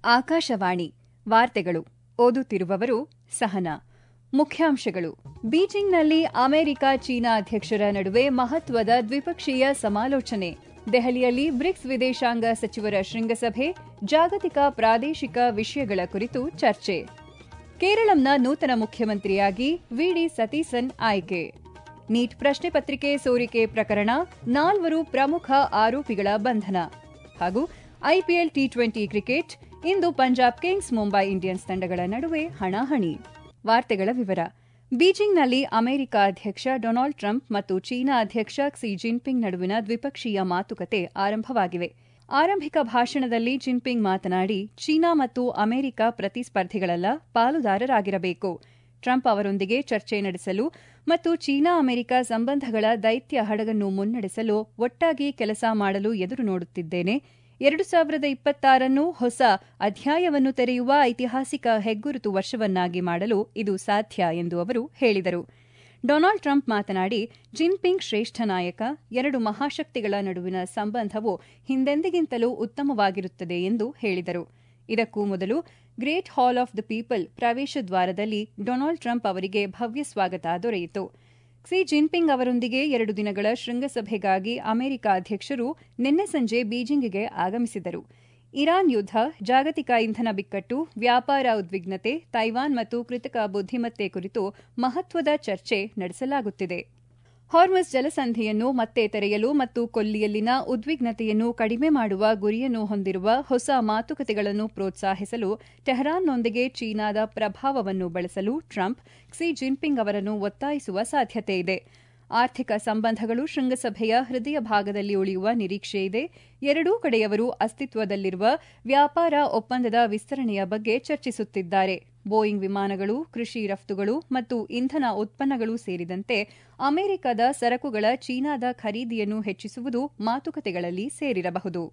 ಆಕಾಶವಾಣಿ ವಾರ್ತೆಗಳು ಓದುತ್ತಿರುವವರು ಸಹನಾ ಮುಖ್ಯಾಂಶಗಳು ಬೀಜಿಂಗ್ನಲ್ಲಿ ಅಮೆರಿಕ ಚೀನಾ ಅಧ್ಯಕ್ಷರ ನಡುವೆ ಮಹತ್ವದ ದ್ವಿಪಕ್ಷೀಯ ಸಮಾಲೋಚನೆ ದೆಹಲಿಯಲ್ಲಿ ಬ್ರಿಕ್ಸ್ ವಿದೇಶಾಂಗ ಸಚಿವರ ಶೃಂಗಸಭೆ ಜಾಗತಿಕ ಪ್ರಾದೇಶಿಕ ವಿಷಯಗಳ ಕುರಿತು ಚರ್ಚೆ ಕೇರಳಂನ ನೂತನ ಮುಖ್ಯಮಂತ್ರಿಯಾಗಿ ವಿಡಿ ಸತೀಸನ್ ಆಯ್ಕೆ ನೀಟ್ ಪ್ರಶ್ನೆ ಪತ್ರಿಕೆ ಸೋರಿಕೆ ಪ್ರಕರಣ ನಾಲ್ವರು ಪ್ರಮುಖ ಆರೋಪಿಗಳ ಬಂಧನ ಹಾಗೂ ಐಪಿಎಲ್ ಟಿ ಟ್ವೆಂಟಿ ಕ್ರಿಕೆಟ್ ಇಂದು ಪಂಜಾಬ್ ಕಿಂಗ್ಸ್ ಮುಂಬೈ ಇಂಡಿಯನ್ಸ್ ತಂಡಗಳ ನಡುವೆ ಹಣಾಹಣಿ ವಾರ್ತೆಗಳ ವಿವರ ಬೀಜಿಂಗ್ನಲ್ಲಿ ಅಮೆರಿಕ ಅಧ್ಯಕ್ಷ ಡೊನಾಲ್ಡ್ ಟ್ರಂಪ್ ಮತ್ತು ಚೀನಾ ಅಧ್ಯಕ್ಷ ಕ್ಸಿ ಜಿನ್ಪಿಂಗ್ ನಡುವಿನ ದ್ವಿಪಕ್ಷೀಯ ಮಾತುಕತೆ ಆರಂಭವಾಗಿವೆ ಆರಂಭಿಕ ಭಾಷಣದಲ್ಲಿ ಜಿನ್ಪಿಂಗ್ ಮಾತನಾಡಿ ಚೀನಾ ಮತ್ತು ಅಮೆರಿಕ ಪ್ರತಿಸ್ಪರ್ಧಿಗಳಲ್ಲ ಪಾಲುದಾರರಾಗಿರಬೇಕು ಟ್ರಂಪ್ ಅವರೊಂದಿಗೆ ಚರ್ಚೆ ನಡೆಸಲು ಮತ್ತು ಚೀನಾ ಅಮೆರಿಕ ಸಂಬಂಧಗಳ ದೈತ್ಯ ಹಡಗನ್ನು ಮುನ್ನಡೆಸಲು ಒಟ್ಟಾಗಿ ಕೆಲಸ ಮಾಡಲು ಎದುರು ನೋಡುತ್ತಿದ್ದೇನೆ ಎರಡು ಸಾವಿರದ ಇಪ್ಪತ್ತಾರನ್ನು ಹೊಸ ಅಧ್ಯಾಯವನ್ನು ತೆರೆಯುವ ಐತಿಹಾಸಿಕ ಹೆಗ್ಗುರುತು ವರ್ಷವನ್ನಾಗಿ ಮಾಡಲು ಇದು ಸಾಧ್ಯ ಎಂದು ಅವರು ಹೇಳಿದರು ಡೊನಾಲ್ಡ್ ಟ್ರಂಪ್ ಮಾತನಾಡಿ ಜಿನ್ಪಿಂಗ್ ಶ್ರೇಷ್ಠ ನಾಯಕ ಎರಡು ಮಹಾಶಕ್ತಿಗಳ ನಡುವಿನ ಸಂಬಂಧವು ಹಿಂದೆಂದಿಗಿಂತಲೂ ಉತ್ತಮವಾಗಿರುತ್ತದೆ ಎಂದು ಹೇಳಿದರು ಇದಕ್ಕೂ ಮೊದಲು Great Hall of the People ಪ್ರವೇಶ ದ್ವಾರದಲ್ಲಿ ಡೊನಾಲ್ಡ್ ಟ್ರಂಪ್ ಅವರಿಗೆ ಭವ್ಯ ಸ್ವಾಗತ ದೊರೆಯಿತು ಕ್ಸಿ ಜಿನ್ಪಿಂಗ್ ಅವರೊಂದಿಗೆ ಎರಡು ದಿನಗಳ ಶೃಂಗಸಭೆಗಾಗಿ ಅಮೆರಿಕ ಅಧ್ಯಕ್ಷರು ನಿನ್ನೆ ಸಂಜೆ ಬೀಜಿಂಗ್ಗೆ ಆಗಮಿಸಿದರು ಇರಾನ್ ಯುದ್ಧ ಜಾಗತಿಕ ಇಂಧನ ಬಿಕ್ಕಟ್ಟು ವ್ಯಾಪಾರ ಉದ್ವಿಗ್ನತೆ ತೈವಾನ್ ಮತ್ತು ಕೃತಕ ಬುದ್ದಿಮತ್ತೆ ಕುರಿತು ಮಹತ್ವದ ಚರ್ಚೆ ನಡೆಸಲಾಗುತ್ತಿದೆ ಹಾರ್ಮಸ್ ಜಲಸಂಧಿಯನ್ನು ಮತ್ತೆ ತೆರೆಯಲು ಮತ್ತು ಕೊಲ್ಲಿಯಲ್ಲಿನ ಉದ್ವಿಗ್ನತೆಯನ್ನು ಕಡಿಮೆ ಮಾಡುವ ಗುರಿಯನ್ನು ಹೊಂದಿರುವ ಹೊಸ ಮಾತುಕತೆಗಳನ್ನು ಪ್ರೋತ್ಸಾಹಿಸಲು ಟೆಹರಾನ್ನೊಂದಿಗೆ ಚೀನಾದ ಪ್ರಭಾವವನ್ನು ಬಳಸಲು ಟ್ರಂಪ್ ಕ್ಸಿ ಜಿನ್ಪಿಂಗ್ ಅವರನ್ನು ಒತ್ತಾಯಿಸುವ ಸಾಧ್ಯತೆಯಿದೆ ಆರ್ಥಿಕ ಸಂಬಂಧಗಳು ಶೃಂಗಸಭೆಯ ಹೃದಯ ಭಾಗದಲ್ಲಿ ಉಳಿಯುವ ನಿರೀಕ್ಷೆಯಿದೆ ಎರಡೂ ಕಡೆಯವರು ಅಸ್ತಿತ್ವದಲ್ಲಿರುವ ವ್ಯಾಪಾರ ಒಪ್ಪಂದದ ವಿಸ್ತರಣೆಯ ಬಗ್ಗೆ ಚರ್ಚಿಸುತ್ತಿದ್ದಾರೆ ಬೋಯಿಂಗ್ ವಿಮಾನಗಳು ಕೃಷಿ ರಫ್ತುಗಳು ಮತ್ತು ಇಂಧನ ಉತ್ಪನ್ನಗಳು ಸೇರಿದಂತೆ ಅಮೆರಿಕದ ಸರಕುಗಳ ಚೀನಾದ ಖರೀದಿಯನ್ನು ಹೆಚ್ಚಿಸುವುದು ಮಾತುಕತೆಗಳಲ್ಲಿ ಸೇರಿರಬಹುದು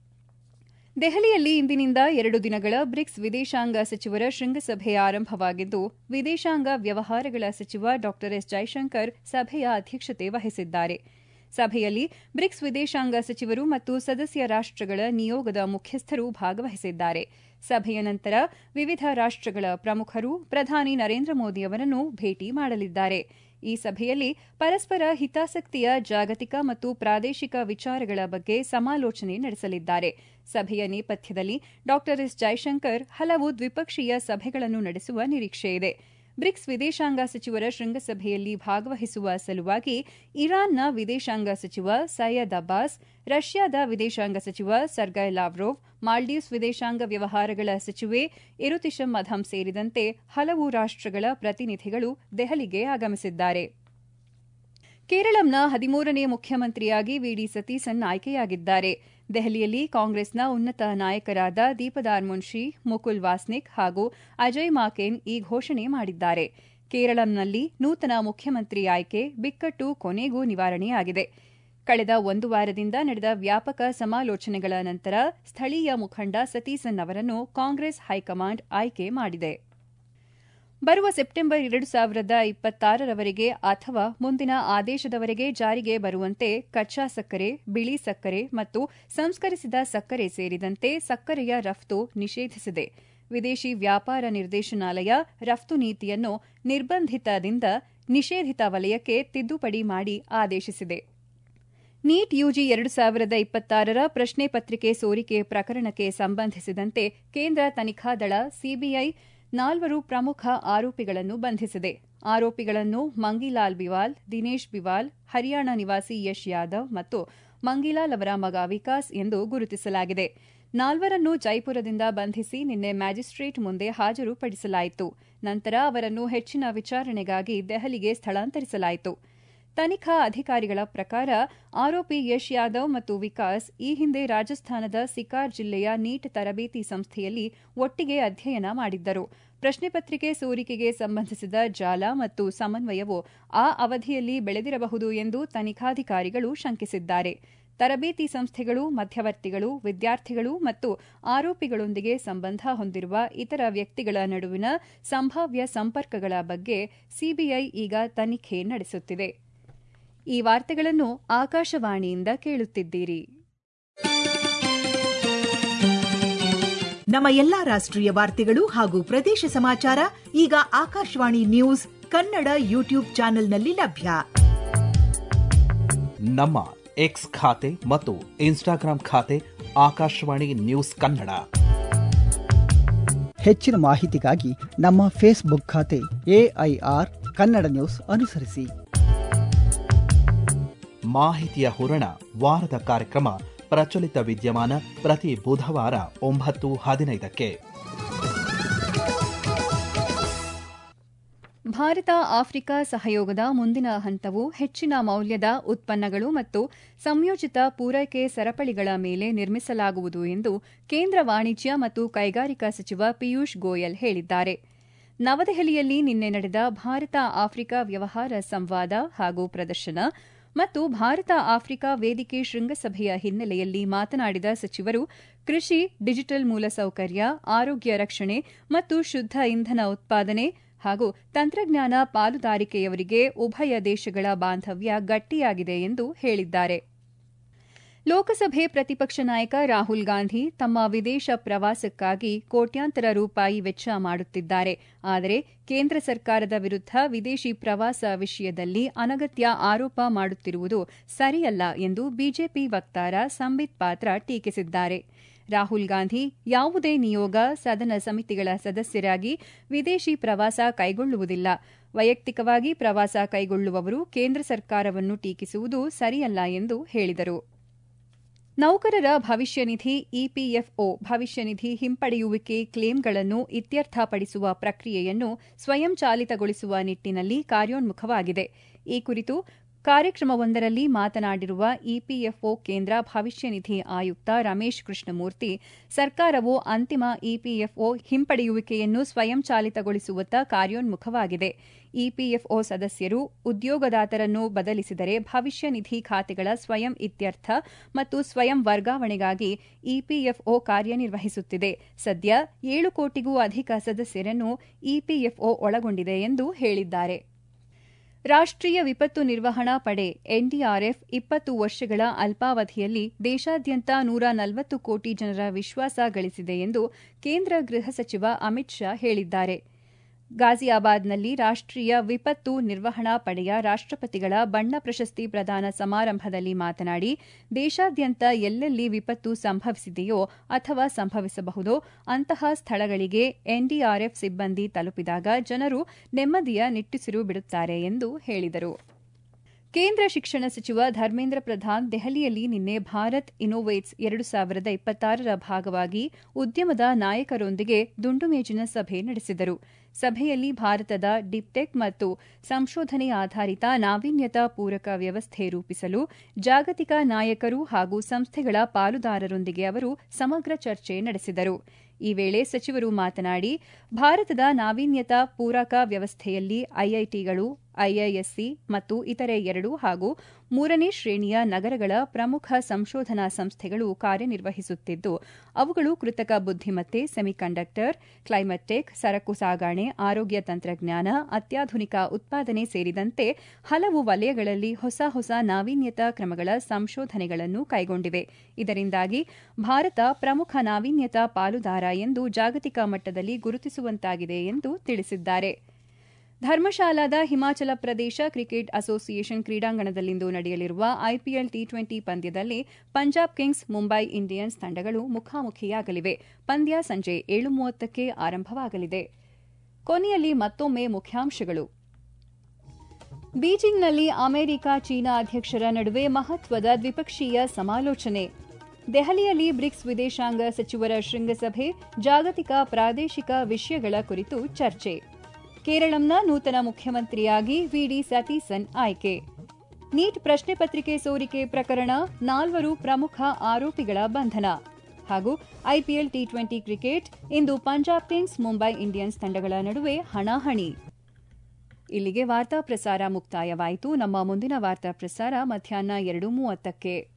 ದೆಹಲಿಯಲ್ಲಿ ಇಂದಿನಿಂದ ಎರಡು ದಿನಗಳ ಬ್ರಿಕ್ಸ್ ವಿದೇಶಾಂಗ ಸಚಿವರ ಶೃಂಗಸಭೆ ಆರಂಭವಾಗಿದ್ದು ವಿದೇಶಾಂಗ ವ್ಯವಹಾರಗಳ ಸಚಿವ ಡಾ ಎಸ್ ಜೈಶಂಕರ್ ಸಭೆಯ ಅಧ್ಯಕ್ಷತೆ ವಹಿಸಿದ್ದಾರೆ ಸಭೆಯಲ್ಲಿ ಬ್ರಿಕ್ಸ್ ವಿದೇಶಾಂಗ ಸಚಿವರು ಮತ್ತು ಸದಸ್ಯ ರಾಷ್ಟಗಳ ನಿಯೋಗದ ಮುಖ್ಯಸ್ಥರು ಭಾಗವಹಿಸಿದ್ದಾರೆ ಸಭೆಯ ನಂತರ ವಿವಿಧ ರಾಷ್ಟಗಳ ಪ್ರಮುಖರು ಪ್ರಧಾನಿ ನರೇಂದ್ರ ಮೋದಿ ಅವರನ್ನು ಭೇಟಿ ಮಾಡಲಿದ್ದಾರೆ ಈ ಸಭೆಯಲ್ಲಿ ಪರಸ್ಪರ ಹಿತಾಸಕ್ತಿಯ ಜಾಗತಿಕ ಮತ್ತು ಪ್ರಾದೇಶಿಕ ವಿಚಾರಗಳ ಬಗ್ಗೆ ಸಮಾಲೋಚನೆ ನಡೆಸಲಿದ್ದಾರೆ ಸಭೆಯ ನೇಪಥ್ಯದಲ್ಲಿ ಡಾ ಎಸ್ ಜೈಶಂಕರ್ ಹಲವು ದ್ವಿಪಕ್ಷೀಯ ಸಭೆಗಳನ್ನು ನಡೆಸುವ ನಿರೀಕ್ಷೆಯಿದೆ ಬ್ರಿಕ್ಸ್ ವಿದೇಶಾಂಗ ಸಚಿವರ ಶೃಂಗಸಭೆಯಲ್ಲಿ ಭಾಗವಹಿಸುವ ಸಲುವಾಗಿ ಇರಾನ್ನ ವಿದೇಶಾಂಗ ಸಚಿವ ಸೈಯದ್ ಅಬ್ಬಾಸ್ ರಷ್ಯಾದ ವಿದೇಶಾಂಗ ಸಚಿವ ಸರ್ಗೈ ಲಾವ್ರೋವ್ ಮಾಲ್ಡೀವ್ಸ್ ವಿದೇಶಾಂಗ ವ್ಯವಹಾರಗಳ ಸಚಿವೆ ಇರುತಿಶಮ್ ಮಧಮ್ ಸೇರಿದಂತೆ ಹಲವು ರಾಷ್ಟಗಳ ಪ್ರತಿನಿಧಿಗಳು ದೆಹಲಿಗೆ ಆಗಮಿಸಿದ್ದಾರೆ ಕೇರಳಂನ ಹದಿಮೂರನೇ ಮುಖ್ಯಮಂತ್ರಿಯಾಗಿ ವಿಡಿ ಸತೀಸನ್ ಆಯ್ಕೆಯಾಗಿದ್ದಾರೆ ದೆಹಲಿಯಲ್ಲಿ ಕಾಂಗ್ರೆಸ್ನ ಉನ್ನತ ನಾಯಕರಾದ ದೀಪದಾರ್ ಮುನ್ಷಿ ಮುಕುಲ್ ವಾಸ್ನಿಕ್ ಹಾಗೂ ಅಜಯ್ ಮಾಕೇನ್ ಈ ಘೋಷಣೆ ಮಾಡಿದ್ದಾರೆ ಕೇರಳಂನಲ್ಲಿ ನೂತನ ಮುಖ್ಯಮಂತ್ರಿ ಆಯ್ಕೆ ಬಿಕ್ಕಟ್ಟು ಕೊನೆಗೂ ನಿವಾರಣೆಯಾಗಿದೆ ಕಳೆದ ಒಂದು ವಾರದಿಂದ ನಡೆದ ವ್ಯಾಪಕ ಸಮಾಲೋಚನೆಗಳ ನಂತರ ಸ್ಥಳೀಯ ಮುಖಂಡ ಸತೀಸನ್ ಅವರನ್ನು ಕಾಂಗ್ರೆಸ್ ಹೈಕಮಾಂಡ್ ಆಯ್ಕೆ ಮಾಡಿದೆ ಬರುವ ಸೆಪ್ಟೆಂಬರ್ ಎರಡು ಸಾವಿರದ ಇಪ್ಪತ್ತಾರರವರೆಗೆ ಅಥವಾ ಮುಂದಿನ ಆದೇಶದವರೆಗೆ ಜಾರಿಗೆ ಬರುವಂತೆ ಕಚ್ಚಾ ಸಕ್ಕರೆ ಬಿಳಿ ಸಕ್ಕರೆ ಮತ್ತು ಸಂಸ್ಕರಿಸಿದ ಸಕ್ಕರೆ ಸೇರಿದಂತೆ ಸಕ್ಕರೆಯ ರಫ್ತು ನಿಷೇಧಿಸಿದೆ ವಿದೇಶಿ ವ್ಯಾಪಾರ ನಿರ್ದೇಶನಾಲಯ ರಫ್ತು ನೀತಿಯನ್ನು ನಿರ್ಬಂಧಿತದಿಂದ ನಿಷೇಧಿತ ವಲಯಕ್ಕೆ ತಿದ್ದುಪಡಿ ಮಾಡಿ ಆದೇಶಿಸಿದೆ ನೀಟ್ ಯುಜಿ ಎರಡು ಸಾವಿರದ ಇಪ್ಪತ್ತಾರರ ಪ್ರಶ್ನೆ ಪತ್ರಿಕೆ ಸೋರಿಕೆ ಪ್ರಕರಣಕ್ಕೆ ಸಂಬಂಧಿಸಿದಂತೆ ಕೇಂದ್ರ ತನಿಖಾ ದಳ ಸಿಬಿಐ ನಾಲ್ವರು ಪ್ರಮುಖ ಆರೋಪಿಗಳನ್ನು ಬಂಧಿಸಿದೆ ಆರೋಪಿಗಳನ್ನು ಮಂಗಿಲಾಲ್ ಬಿವಾಲ್ ದಿನೇಶ್ ಬಿವಾಲ್ ಹರಿಯಾಣ ನಿವಾಸಿ ಯಶ್ ಯಾದವ್ ಮತ್ತು ಮಂಗಿಲಾಲ್ ಅವರ ಮಗ ವಿಕಾಸ್ ಎಂದು ಗುರುತಿಸಲಾಗಿದೆ ನಾಲ್ವರನ್ನು ಜೈಪುರದಿಂದ ಬಂಧಿಸಿ ನಿನ್ನೆ ಮ್ಯಾಜಿಸ್ಟ್ರೇಟ್ ಮುಂದೆ ಹಾಜರುಪಡಿಸಲಾಯಿತು ನಂತರ ಅವರನ್ನು ಹೆಚ್ಚಿನ ವಿಚಾರಣೆಗಾಗಿ ದೆಹಲಿಗೆ ಸ್ಥಳಾಂತರಿಸಲಾಯಿತು ತನಿಖಾ ಅಧಿಕಾರಿಗಳ ಪ್ರಕಾರ ಆರೋಪಿ ಯಶ್ ಯಾದವ್ ಮತ್ತು ವಿಕಾಸ್ ಈ ಹಿಂದೆ ರಾಜಸ್ಥಾನದ ಸಿಕಾರ್ ಜಿಲ್ಲೆಯ ನೀಟ್ ತರಬೇತಿ ಸಂಸ್ಥೆಯಲ್ಲಿ ಒಟ್ಟಿಗೆ ಅಧ್ಯಯನ ಮಾಡಿದ್ದರು ಪ್ರಶ್ನೆ ಪತ್ರಿಕೆ ಸೋರಿಕೆಗೆ ಸಂಬಂಧಿಸಿದ ಜಾಲ ಮತ್ತು ಸಮನ್ವಯವು ಆ ಅವಧಿಯಲ್ಲಿ ಬೆಳೆದಿರಬಹುದು ಎಂದು ತನಿಖಾಧಿಕಾರಿಗಳು ಶಂಕಿಸಿದ್ದಾರೆ ತರಬೇತಿ ಸಂಸ್ಥೆಗಳು ಮಧ್ಯವರ್ತಿಗಳು ವಿದ್ಯಾರ್ಥಿಗಳು ಮತ್ತು ಆರೋಪಿಗಳೊಂದಿಗೆ ಸಂಬಂಧ ಹೊಂದಿರುವ ಇತರ ವ್ಯಕ್ತಿಗಳ ನಡುವಿನ ಸಂಭಾವ್ಯ ಸಂಪರ್ಕಗಳ ಬಗ್ಗೆ ಸಿಬಿಐ ಈಗ ತನಿಖೆ ನಡೆಸುತ್ತಿದೆ ಈ ವಾರ್ತೆಗಳನ್ನು ಆಕಾಶವಾಣಿಯಿಂದ ಕೇಳುತ್ತಿದ್ದೀರಿ ನಮ್ಮ ಎಲ್ಲಾ ರಾಷ್ಟ್ರೀಯ ವಾರ್ತೆಗಳು ಹಾಗೂ ಪ್ರದೇಶ ಸಮಾಚಾರ ಈಗ ಆಕಾಶವಾಣಿ ನ್ಯೂಸ್ ಕನ್ನಡ ಯೂಟ್ಯೂಬ್ ಚಾನೆಲ್ನಲ್ಲಿ ಲಭ್ಯ ನಮ್ಮ ಎಕ್ಸ್ ಖಾತೆ ಮತ್ತು ಇನ್ಸ್ಟಾಗ್ರಾಂ ಖಾತೆ ಆಕಾಶವಾಣಿ ನ್ಯೂಸ್ ಕನ್ನಡ ಹೆಚ್ಚಿನ ಮಾಹಿತಿಗಾಗಿ ನಮ್ಮ ಫೇಸ್ಬುಕ್ ಖಾತೆ ಎಐಆರ್ ಕನ್ನಡ ನ್ಯೂಸ್ ಅನುಸರಿಸಿ ಮಾಹಿತಿಯ ಹೂರಣ ವಾರದ ಕಾರ್ಯಕ್ರಮ ಪ್ರಚಲಿತ ವಿದ್ಯಮಾನ ಪ್ರತಿ ಬುಧವಾರ ಒಂಬತ್ತು ಹದಿನೈದಕ್ಕೆ ಭಾರತ ಆಫ್ರಿಕಾ ಸಹಯೋಗದ ಮುಂದಿನ ಹಂತವು ಹೆಚ್ಚಿನ ಮೌಲ್ಯದ ಉತ್ಪನ್ನಗಳು ಮತ್ತು ಸಂಯೋಜಿತ ಪೂರೈಕೆ ಸರಪಳಿಗಳ ಮೇಲೆ ನಿರ್ಮಿಸಲಾಗುವುದು ಎಂದು ಕೇಂದ್ರ ವಾಣಿಜ್ಯ ಮತ್ತು ಕೈಗಾರಿಕಾ ಸಚಿವ ಪಿಯೂಷ್ ಗೋಯಲ್ ಹೇಳಿದ್ದಾರೆ ನವದೆಹಲಿಯಲ್ಲಿ ನಿನ್ನೆ ನಡೆದ ಭಾರತ ಆಫ್ರಿಕಾ ವ್ಯವಹಾರ ಸಂವಾದ ಹಾಗೂ ಪ್ರದರ್ಶನ ಮತ್ತು ಭಾರತ ಆಫ್ರಿಕಾ ವೇದಿಕೆ ಶೃಂಗಸಭೆಯ ಹಿನ್ನೆಲೆಯಲ್ಲಿ ಮಾತನಾಡಿದ ಸಚಿವರು ಕೃಷಿ ಡಿಜಿಟಲ್ ಮೂಲಸೌಕರ್ಯ ಆರೋಗ್ಯ ರಕ್ಷಣೆ ಮತ್ತು ಶುದ್ದ ಇಂಧನ ಉತ್ಪಾದನೆ ಹಾಗೂ ತಂತ್ರಜ್ಞಾನ ಪಾಲುದಾರಿಕೆಯವರಿಗೆ ಉಭಯ ದೇಶಗಳ ಬಾಂಧವ್ಯ ಗಟ್ಟಿಯಾಗಿದೆ ಎಂದು ಹೇಳಿದ್ದಾರೆ ಲೋಕಸಭೆ ಪ್ರತಿಪಕ್ಷ ನಾಯಕ ರಾಹುಲ್ ಗಾಂಧಿ ತಮ್ಮ ವಿದೇಶ ಪ್ರವಾಸಕ್ಕಾಗಿ ಕೋಟ್ಯಾಂತರ ರೂಪಾಯಿ ವೆಚ್ಚ ಮಾಡುತ್ತಿದ್ದಾರೆ ಆದರೆ ಕೇಂದ್ರ ಸರ್ಕಾರದ ವಿರುದ್ಧ ವಿದೇಶಿ ಪ್ರವಾಸ ವಿಷಯದಲ್ಲಿ ಅನಗತ್ಯ ಆರೋಪ ಮಾಡುತ್ತಿರುವುದು ಸರಿಯಲ್ಲ ಎಂದು ಬಿಜೆಪಿ ವಕ್ತಾರ ಸಂಬಿತ್ ಪಾತ್ರ ಟೀಕಿಸಿದ್ದಾರೆ ರಾಹುಲ್ ಗಾಂಧಿ ಯಾವುದೇ ನಿಯೋಗ ಸದನ ಸಮಿತಿಗಳ ಸದಸ್ಯರಾಗಿ ವಿದೇಶಿ ಪ್ರವಾಸ ಕೈಗೊಳ್ಳುವುದಿಲ್ಲ ವೈಯಕ್ತಿಕವಾಗಿ ಪ್ರವಾಸ ಕೈಗೊಳ್ಳುವವರು ಕೇಂದ್ರ ಸರ್ಕಾರವನ್ನು ಟೀಕಿಸುವುದು ಸರಿಯಲ್ಲ ಎಂದು ಹೇಳಿದರು ನೌಕರರ ಭವಿಷ್ಯ ನಿಧಿ ಇಪಿಎಫ್ಒ ಭವಿಷ್ಯ ನಿಧಿ ಹಿಂಪಡೆಯುವಿಕೆ ಕ್ಲೇಮ್ಗಳನ್ನು ಇತ್ಯರ್ಥಪಡಿಸುವ ಪ್ರಕ್ರಿಯೆಯನ್ನು ಸ್ವಯಂಚಾಲಿತಗೊಳಿಸುವ ನಿಟ್ಟಿನಲ್ಲಿ ಕಾರ್ಯೋನ್ಮುಖವಾಗಿದೆ ಈ ಕುರಿತು ಕಾರ್ಯಕ್ರಮವೊಂದರಲ್ಲಿ ಮಾತನಾಡಿರುವ ಇಪಿಎಫ್ಒ ಕೇಂದ್ರ ಭವಿಷ್ಯ ನಿಧಿ ಆಯುಕ್ತ ರಮೇಶ್ ಕೃಷ್ಣಮೂರ್ತಿ ಸರ್ಕಾರವು ಅಂತಿಮ ಇಪಿಎಫ್ಒ ಹಿಂಪಡೆಯುವಿಕೆಯನ್ನು ಸ್ವಯಂಚಾಲಿತಗೊಳಿಸುವತ್ತ ಕಾರ್ಯೋನ್ಮುಖವಾಗಿದೆ ಇಪಿಎಫ್ಒ ಸದಸ್ಯರು ಉದ್ಯೋಗದಾತರನ್ನು ಬದಲಿಸಿದರೆ ಭವಿಷ್ಯ ನಿಧಿ ಖಾತೆಗಳ ಸ್ವಯಂ ಇತ್ಯರ್ಥ ಮತ್ತು ಸ್ವಯಂ ವರ್ಗಾವಣೆಗಾಗಿ ಇಪಿಎಫ್ಒ ಕಾರ್ಯನಿರ್ವಹಿಸುತ್ತಿದೆ ಸದ್ಯ ಏಳು ಕೋಟಿಗೂ ಅಧಿಕ ಸದಸ್ಯರನ್ನು ಇಪಿಎಫ್ಒ ಒಳಗೊಂಡಿದೆ ಎಂದು ಹೇಳಿದ್ದಾರೆ ರಾಷ್ಟ್ರೀಯ ವಿಪತ್ತು ನಿರ್ವಹಣಾ ಪಡೆ ಎನ್ಡಿಆರ್ಎಫ್ ಇಪ್ಪತ್ತು ವರ್ಷಗಳ ಅಲ್ಪಾವಧಿಯಲ್ಲಿ ದೇಶಾದ್ಯಂತ ನೂರ ನಲವತ್ತು ಕೋಟಿ ಜನರ ವಿಶ್ವಾಸ ಗಳಿಸಿದೆ ಎಂದು ಕೇಂದ್ರ ಗೃಹ ಸಚಿವ ಅಮಿತ್ ಶಾ ಹೇಳಿದ್ದಾರೆ ಗಾಜಿಯಾಬಾದ್ನಲ್ಲಿ ರಾಷ್ಟ್ರೀಯ ವಿಪತ್ತು ನಿರ್ವಹಣಾ ಪಡೆಯ ರಾಷ್ಟ್ರಪತಿಗಳ ಬಣ್ಣ ಪ್ರಶಸ್ತಿ ಪ್ರದಾನ ಸಮಾರಂಭದಲ್ಲಿ ಮಾತನಾಡಿ ದೇಶಾದ್ಯಂತ ಎಲ್ಲೆಲ್ಲಿ ವಿಪತ್ತು ಸಂಭವಿಸಿದೆಯೋ ಅಥವಾ ಸಂಭವಿಸಬಹುದೋ ಅಂತಹ ಸ್ಥಳಗಳಿಗೆ ಎನ್ಡಿಆರ್ಎಫ್ ಸಿಬ್ಬಂದಿ ತಲುಪಿದಾಗ ಜನರು ನೆಮ್ಮದಿಯ ನಿಟ್ಟುಸಿರು ಬಿಡುತ್ತಾರೆ ಎಂದು ಹೇಳಿದರು ಕೇಂದ್ರ ಶಿಕ್ಷಣ ಸಚಿವ ಧರ್ಮೇಂದ್ರ ಪ್ರಧಾನ್ ದೆಹಲಿಯಲ್ಲಿ ನಿನ್ನೆ ಭಾರತ್ ಇನ್ನೋವೇಟ್ಸ್ ಎರಡು ಸಾವಿರದ ಇಪ್ಪತ್ತಾರರ ಭಾಗವಾಗಿ ಉದ್ಯಮದ ನಾಯಕರೊಂದಿಗೆ ದುಂಡುಮೇಜಿನ ಸಭೆ ನಡೆಸಿದರು ಸಭೆಯಲ್ಲಿ ಭಾರತದ ಡಿಪ್ಟೆಕ್ ಮತ್ತು ಸಂಶೋಧನೆ ಆಧಾರಿತ ನಾವೀನ್ಯತಾ ಪೂರಕ ವ್ಯವಸ್ಥೆ ರೂಪಿಸಲು ಜಾಗತಿಕ ನಾಯಕರು ಹಾಗೂ ಸಂಸ್ಥೆಗಳ ಪಾಲುದಾರರೊಂದಿಗೆ ಅವರು ಸಮಗ್ರ ಚರ್ಚೆ ನಡೆಸಿದರು ಈ ವೇಳೆ ಸಚಿವರು ಮಾತನಾಡಿ ಭಾರತದ ನಾವೀನ್ಯತಾ ಪೂರಕ ವ್ಯವಸ್ಥೆಯಲ್ಲಿ ಐಐಟಿಗಳು ಐಐಎಸ್ಸಿ ಮತ್ತು ಇತರೆ ಎರಡು ಹಾಗೂ ಮೂರನೇ ಶ್ರೇಣಿಯ ನಗರಗಳ ಪ್ರಮುಖ ಸಂಶೋಧನಾ ಸಂಸ್ಥೆಗಳು ಕಾರ್ಯನಿರ್ವಹಿಸುತ್ತಿದ್ದು ಅವುಗಳು ಕೃತಕ ಬುದ್ದಿಮತ್ತೆ ಸೆಮಿಕಂಡಕ್ಟರ್ ಕ್ಲೈಮೇಟ್ ಟೆಕ್ ಸರಕು ಸಾಗಾಣೆ ಆರೋಗ್ಯ ತಂತ್ರಜ್ಞಾನ ಅತ್ಯಾಧುನಿಕ ಉತ್ಪಾದನೆ ಸೇರಿದಂತೆ ಹಲವು ವಲಯಗಳಲ್ಲಿ ಹೊಸ ಹೊಸ ನಾವೀನ್ಯತಾ ಕ್ರಮಗಳ ಸಂಶೋಧನೆಗಳನ್ನು ಕೈಗೊಂಡಿವೆ ಇದರಿಂದಾಗಿ ಭಾರತ ಪ್ರಮುಖ ನಾವೀನ್ಯತಾ ಪಾಲುದಾರ ಎಂದು ಜಾಗತಿಕ ಮಟ್ಟದಲ್ಲಿ ಗುರುತಿಸುವಂತಾಗಿದೆ ಎಂದು ತಿಳಿಸಿದ್ದಾರೆ ಧರ್ಮಶಾಲಾದ ಹಿಮಾಚಲ ಪ್ರದೇಶ ಕ್ರಿಕೆಟ್ ಅಸೋಸಿಯೇಷನ್ ಕ್ರೀಡಾಂಗಣದಲ್ಲಿಂದು ನಡೆಯಲಿರುವ ಐಪಿಎಲ್ ಟಿ ಟ್ವೆಂಟಿ ಪಂದ್ಯದಲ್ಲಿ ಪಂಜಾಬ್ ಕಿಂಗ್ಸ್ ಮುಂಬೈ ಇಂಡಿಯನ್ಸ್ ತಂಡಗಳು ಮುಖಾಮುಖಿಯಾಗಲಿವೆ ಪಂದ್ಯ ಸಂಜೆ ಏಳು ಮೂವತ್ತಕ್ಕೆ ಆರಂಭವಾಗಲಿದೆ ಕೊನೆಯಲ್ಲಿ ಮತ್ತೊಮ್ಮೆ ಮುಖ್ಯಾಂಶಗಳು ಬೀಜಿಂಗ್ನಲ್ಲಿ ಅಮೆರಿಕ ಚೀನಾ ಅಧ್ಯಕ್ಷರ ನಡುವೆ ಮಹತ್ವದ ದ್ವಿಪಕ್ಷೀಯ ಸಮಾಲೋಚನೆ ದೆಹಲಿಯಲ್ಲಿ ಬ್ರಿಕ್ಸ್ ವಿದೇಶಾಂಗ ಸಚಿವರ ಶೃಂಗಸಭೆ ಜಾಗತಿಕ ಪ್ರಾದೇಶಿಕ ವಿಷಯಗಳ ಕುರಿತು ಚರ್ಚೆ ಕೇರಳಂನ ನೂತನ ಮುಖ್ಯಮಂತ್ರಿಯಾಗಿ ವಿಡಿ ಸತೀಸನ್ ಆಯ್ಕೆ ನೀಟ್ ಪ್ರಶ್ನೆ ಪತ್ರಿಕೆ ಸೋರಿಕೆ ಪ್ರಕರಣ ನಾಲ್ವರು ಪ್ರಮುಖ ಆರೋಪಿಗಳ ಬಂಧನ ಹಾಗೂ ಐಪಿಎಲ್ ಟಿ ಟ್ವೆಂಟಿ ಕ್ರಿಕೆಟ್ ಇಂದು ಪಂಜಾಬ್ ಕಿಂಗ್ಸ್ ಮುಂಬೈ ಇಂಡಿಯನ್ಸ್ ತಂಡಗಳ ನಡುವೆ ಹಣಾಹಣಿ ಇಲ್ಲಿಗೆ ವಾರ್ತಾ ಪ್ರಸಾರ ಮುಕ್ತಾಯವಾಯಿತು ನಮ್ಮ ಮುಂದಿನ ವಾರ್ತಾ ಪ್ರಸಾರ ಮಧ್ಯಾಹ್ನ ಎರಡು ಮೂವತ್ತಕ್ಕೆ